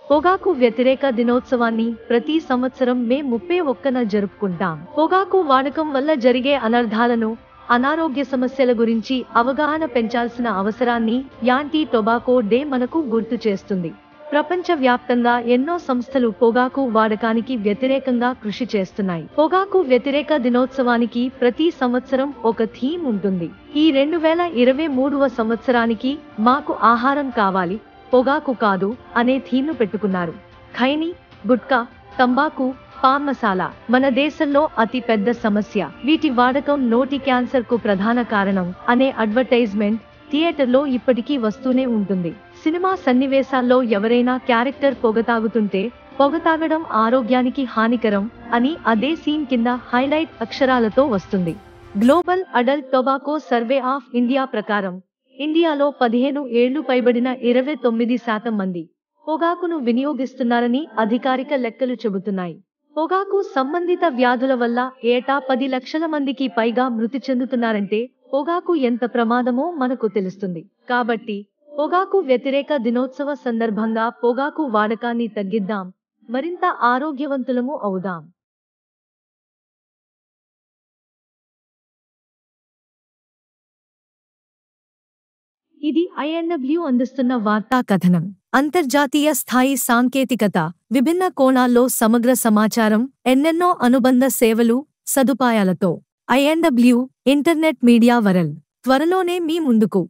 పొగాకు వ్యతిరేక దినోత్సవాన్ని ప్రతి సంవత్సరం మే ముప్పై ఒక్కన జరుపుకుంటాం పొగాకు వాడకం వల్ల జరిగే అనర్థాలను అనారోగ్య సమస్యల గురించి అవగాహన పెంచాల్సిన అవసరాన్ని యాంటీ టొబాకో డే మనకు గుర్తు చేస్తుంది ప్రపంచ వ్యాప్తంగా ఎన్నో సంస్థలు పొగాకు వాడకానికి వ్యతిరేకంగా కృషి చేస్తున్నాయి పొగాకు వ్యతిరేక దినోత్సవానికి ప్రతి సంవత్సరం ఒక థీమ్ ఉంటుంది ఈ రెండు వేల ఇరవై మూడవ సంవత్సరానికి మాకు ఆహారం కావాలి పొగాకు కాదు అనే థీమ్ను పెట్టుకున్నారు ఖైని గుట్కా తంబాకు పాన్ మసాలా మన దేశంలో అతి పెద్ద సమస్య వీటి వాడకం నోటి క్యాన్సర్ కు ప్రధాన కారణం అనే అడ్వర్టైజ్మెంట్ థియేటర్లో ఇప్పటికీ వస్తూనే ఉంటుంది సినిమా సన్నివేశాల్లో ఎవరైనా క్యారెక్టర్ పొగ తాగుతుంటే పొగ తాగడం ఆరోగ్యానికి హానికరం అని అదే సీన్ కింద హైలైట్ అక్షరాలతో వస్తుంది global adult tobacco survey of India ప్రకారం ఇండియాలో పదిహేను ఏళ్లు పైబడిన ఇరవై తొమ్మిది శాతం మంది పొగాకును వినియోగిస్తున్నారని అధికారిక లెక్కలు చెబుతున్నాయి పొగాకు సంబంధిత వ్యాధుల వల్ల ఏటా పది లక్షల మందికి పైగా మృతి చెందుతున్నారంటే పొగాకు ఎంత ప్రమాదమో మనకు తెలుస్తుంది కాబట్టి పొగాకు వ్యతిరేక దినోత్సవ సందర్భంగా పొగాకు వాడకాన్ని తగ్గిద్దాం మరింత ఆరోగ్యవంతులము అవుదాం ఇది ఐఎన్డబ్ల్యూ అందిస్తున్న వార్తా కథనం అంతర్జాతీయ స్థాయి సాంకేతికత విభిన్న కోణాల్లో సమగ్ర సమాచారం ఎన్నెన్నో అనుబంధ సేవలు సదుపాయాలతో ఐఎన్డబ్ల్యూ ఇంటర్నెట్ మీడియా వరల్డ్ త్వరలోనే మీ ముందుకు